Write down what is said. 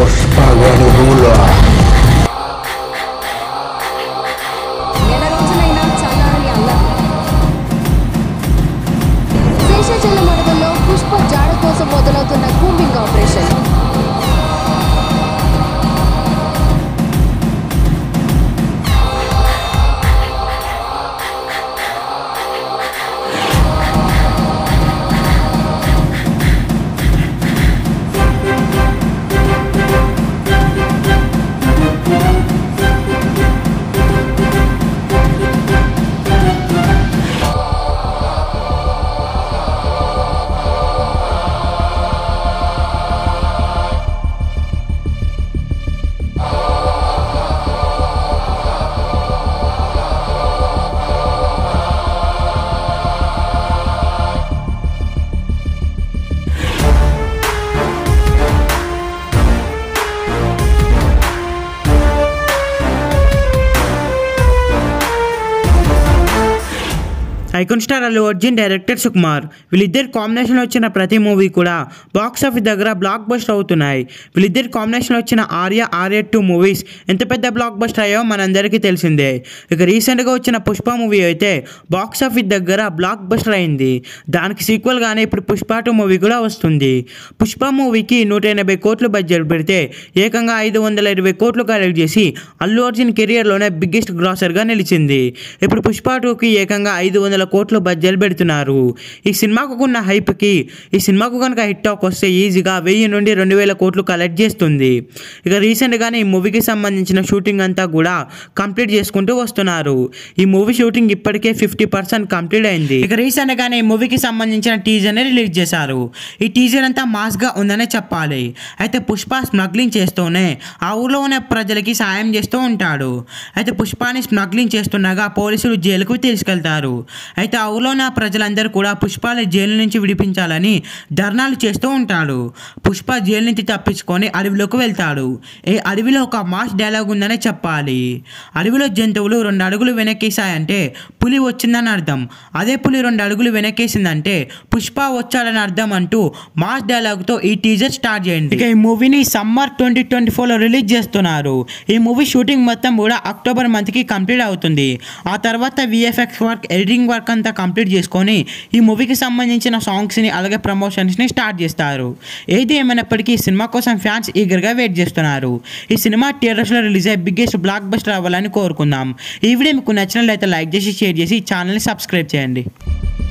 పుష్పగనుగుల నెల రోజులైనా చల్లారని అల్లం శేషాచలం అడవుల్లో పుష్ప జాడ కోసం మొదలవుతున్న combing operation icon star Allu Arjun director Sukumar వీళ్ళిద్దరు కాంబినేషన్ వచ్చిన ప్రతి మూవీ కూడా బాక్స్ ఆఫీస్ దగ్గర బ్లాక్ బస్టర్ అవుతున్నాయి వీళ్ళిద్దరు కాంబినేషన్ వచ్చిన ఆర్య ఆర్య టూ మూవీస్ ఎంత పెద్ద బ్లాక్ బస్టర్ అయ్యో మనందరికీ తెలిసిందే ఇక రీసెంట్గా వచ్చిన పుష్ప మూవీ అయితే బాక్స్ ఆఫీస్ దగ్గర బ్లాక్ బస్టర్ అయింది దానికి సీక్వెల్గానే ఇప్పుడు పుష్ప టూ మూవీ కూడా వస్తుంది పుష్ప మూవీకి నూట ఎనభై కోట్లు బడ్జెట్ పెడితే ఏకంగా ఐదు వందల ఇరవై కోట్లు కలెక్ట్ చేసి అల్లు అర్జున్ కెరియర్లోనే బిగ్గెస్ట్ గ్రాసర్గా నిలిచింది ఇప్పుడు పుష్ప టూకి ఏకంగా ఐదు వందల కోట్లు బడ్జెట్ పెడుతున్నారు ఈ సినిమాకు ఉన్న హైప్కి ఈ సినిమాకు కనుక హిట్ టాక్ వస్తే ఈజీగా వెయ్యి నుండి రెండు వేల కోట్లు కలెక్ట్ చేస్తుంది ఇక రీసెంట్గానే ఈ మూవీకి సంబంధించిన షూటింగ్ అంతా కూడా కంప్లీట్ చేసుకుంటూ వస్తున్నారు ఈ మూవీ షూటింగ్ ఇప్పటికే ఫిఫ్టీ పర్సెంట్ కంప్లీట్ అయింది ఇక రీసెంట్గానే ఈ మూవీకి సంబంధించిన టీజర్ని రిలీజ్ చేశారు ఈ టీజర్ అంతా మాస్గా ఉందనే చెప్పాలి అయితే పుష్ప స్మగ్లింగ్ చేస్తూనే ఆ ఊర్లో ఉన్న ప్రజలకి సాయం చేస్తూ ఉంటాడు అయితే పుష్పాని స్మగ్లింగ్ చేస్తుండగా పోలీసులు జైలుకు తీసుకెళ్తారు అయితే ఆ ఊర్లో ఉన్న ప్రజలందరూ కూడా పుష్పాని జైలు నుంచి విడిపించాలని ధర్నాలు చేస్తూ ఉంటాడు పుష్ప జైలు నుంచి తప్పించుకొని అడవిలోకి వెళ్తాడు ఈ అడవిలో ఒక మాస్ డైలాగ్ ఉందనే చెప్పాలి అడవిలో జంతువులు రెండు అడుగులు వెనక్కేసాయంటే పులి వచ్చిందని అర్థం అదే పులి రెండు అడుగులు వెనక్కేసిందంటే పుష్ప వచ్చాడని అర్థం అంటూ మాస్ డైలాగ్తో ఈ టీజర్ స్టార్ట్ చేయండి ఇక ఈ మూవీని సమ్మర్ ట్వంటీ ట్వంటీ ఫోర్లో రిలీజ్ చేస్తున్నారు ఈ మూవీ షూటింగ్ మొత్తం కూడా అక్టోబర్ మంత్కి కంప్లీట్ అవుతుంది ఆ తర్వాత విఎఫ్ఎక్స్ వర్క్ ఎడిటింగ్ వర్క్ అంతా కంప్లీట్ చేసుకొని ఈ మూవీకి సంబంధించిన సాంగ్స్ని అలాగే ప్రమోషన్స్ని స్టార్ట్ చేస్తారు ఏది ఏమైనప్పటికీ ఈ సినిమా కోసం ఫ్యాన్స్ ఈగర్గా వెయిట్ చేస్తున్నారు ఈ సినిమా థియేటర్స్లో రిలీజ్ అయ్యి బిగ్గెస్ట్ బ్లాక్ బస్టర్ అవ్వాలని కోరుకుందాం ఈ వీడియో మీకు నచ్చినట్లయితే లైక్ చేసి షేర్ చేసి ఛానల్ని సబ్స్క్రైబ్ చేయండి